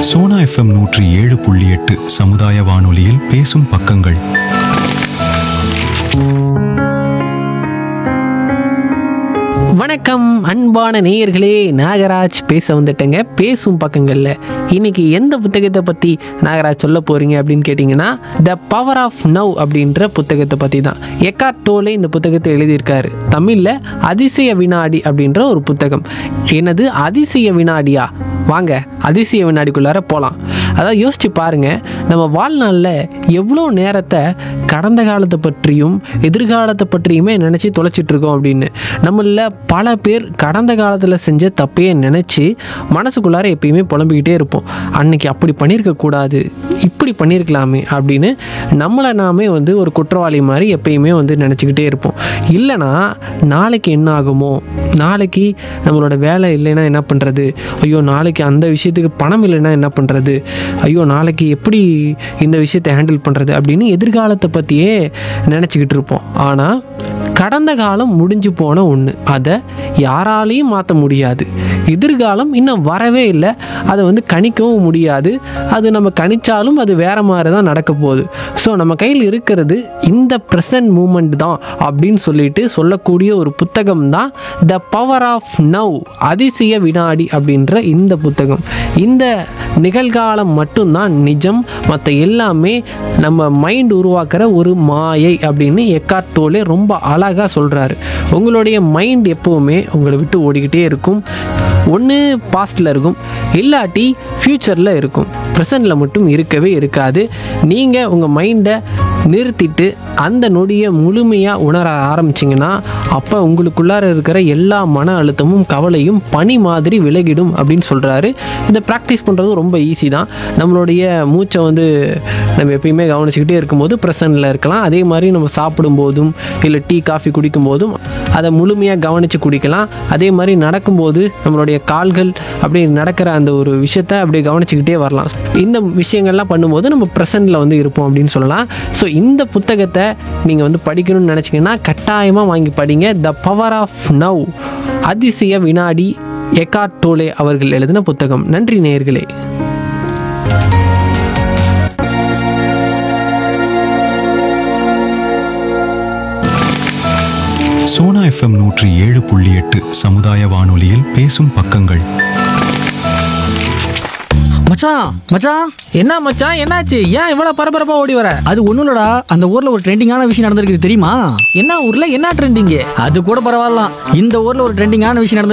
Sona FM நூற்றி ஏழு புள்ளி எட்டு சமுதாய வானொலியில் பேசும் பக்கங்கள் வணக்கம் அன்பான நேயர்களே நாகராஜ் பேச வந்துட்டேங்க பேசும் பக்கங்களில் இன்னைக்கு எந்த புத்தகத்தை பற்றி நாகராஜ் சொல்ல போறீங்க அப்படின்னு கேட்டிங்கன்னா த பவர் ஆஃப் நவ் அப்படின்ற புத்தகத்தை பற்றி தான் எக்கார்ட் டோலே இந்த புத்தகத்தை எழுதியிருக்காரு தமிழில் அதிசய வினாடி அப்படின்ற ஒரு புத்தகம் என்னது அதிசய வினாடியா வாங்க அதிசய வினாடிக்குள்ளார போகலாம் அதான் யோசிச்சு பாருங்க நம்ம வாழ்நாளில் எவ்வளோ நேரத்தை கடந்த காலத்தை பற்றியும் எதிர்காலத்தை பற்றியுமே நினச்சி தொலைச்சிட்டு இருக்கோம் அப்படின்னு நம்மள பல பேர் கடந்த காலத்தில் செஞ்ச தப்பையே நினச்சி மனசுக்குள்ளார எப்பயுமே புலம்பிக்கிட்டே இருப்போம் அன்னைக்கு அப்படி பண்ணியிருக்க கூடாது இப்படி பண்ணியிருக்கலாமே அப்படின்னு நம்மளை நாமே வந்து ஒரு குற்றவாளி மாதிரி எப்பயுமே வந்து நினச்சிக்கிட்டே இருப்போம் இல்லைனா நாளைக்கு என்ன ஆகுமோ நாளைக்கு நம்மளோட வேலை இல்லைன்னா என்ன பண்ணுறது ஐயோ நாளைக்கு அந்த விஷயத்துக்கு பணம் இல்லைன்னா என்ன பண்ணுறது ஐயோ நாளைக்கு எப்படி இந்த விஷயத்தை ஹேண்டில் பண்ணுறது அப்படின்னு எதிர்காலத்தை பற்றியே நினச்சிக்கிட்டு இருப்போம் ஆனால் கடந்த காலம் முடிஞ்சு போன ஒன்று அதை யாராலையும் மாற்ற முடியாது எதிர்காலம் இன்னும் வரவே இல்லை அதை வந்து கணிக்கவும் முடியாது அது நம்ம கணிச்சாலும் அது வேற மாதிரி தான் நடக்க போகுது ஸோ நம்ம கையில் இருக்கிறது இந்த ப்ரெசன்ட் மூமெண்ட் தான் அப்படின்னு சொல்லிட்டு சொல்லக்கூடிய ஒரு புத்தகம் தான் த பவர் ஆஃப் நவ் அதிசய வினாடி அப்படின்ற இந்த புத்தகம் இந்த நிகழ்காலம் மட்டும்தான் நிஜம் மற்ற எல்லாமே நம்ம மைண்ட் உருவாக்குற ஒரு மாயை அப்படின்னு எக்கார்ட் டோலே ரொம்ப அழகாக சொல்கிறாரு உங்களுடைய மைண்ட் எப்போவுமே உங்களை விட்டு ஓடிக்கிட்டே இருக்கும் ஒன்று பாஸ்டில் இருக்கும் இல்லாட்டி ஃப்யூச்சரில் இருக்கும் ப்ரெசண்டில் மட்டும் இருக்கவே இருக்காது நீங்கள் உங்கள் மைண்டை நிறுத்திட்டு அந்த நொடியை முழுமையாக உணர ஆரம்பிச்சிங்கன்னா அப்போ உங்களுக்குள்ளார இருக்கிற எல்லா மன அழுத்தமும் கவலையும் பனி மாதிரி விலகிடும் அப்படின்னு சொல்கிறாரு இதை ப்ராக்டிஸ் பண்ணுறது ரொம்ப ஈஸி தான் நம்மளுடைய மூச்சை வந்து நம்ம எப்பயுமே கவனிச்சுக்கிட்டே இருக்கும்போது ப்ரெசண்டில் இருக்கலாம் அதே மாதிரி நம்ம சாப்பிடும்போதும் இல்லை டீ காஃபி குடிக்கும்போதும் அதை முழுமையாக கவனித்து குடிக்கலாம் அதே மாதிரி நடக்கும்போது நம்மளுடைய கால்கள் அப்படியே நடக்கிற அந்த ஒரு விஷயத்தை அப்படியே கவனிச்சுக்கிட்டே வரலாம் இந்த விஷயங்கள்லாம் பண்ணும்போது நம்ம ப்ரெசண்டில் வந்து இருப்போம் அப்படின்னு சொல்லலாம் ஸோ இந்த புத்தகத்தை நீங்கள் வந்து படிக்கணும்னு நினச்சிங்கன்னா கட்டாயமாக வாங்கி படிங்க த பவர் ஆஃப் நவ் அதிசய வினாடி எக்கார்ட் டோலே அவர்கள் எழுதின புத்தகம் நன்றி நேயர்களே சோனா எஃப்எம் நூற்றி ஏழு புள்ளி எட்டு சமுதாய வானொலியில் பேசும் பக்கங்கள் மச்சான் மச்சான் என்ன மச்சான் என்னாச்சு ஏன் இவ்வளவு பரபரப்பா ஓடி வர அது ஒண்ணும் இல்லடா அந்த ஊர்ல ஒரு ட்ரெண்டிங்கான விஷயம் நடந்திருக்கு தெரியுமா என்ன ஊர்ல என்ன ட்ரெண்டிங்கு அது கூட பரவாயில்ல இந்த ஊர்ல ஒரு ட்ரெண்டிங்கான விஷயம் நடந்து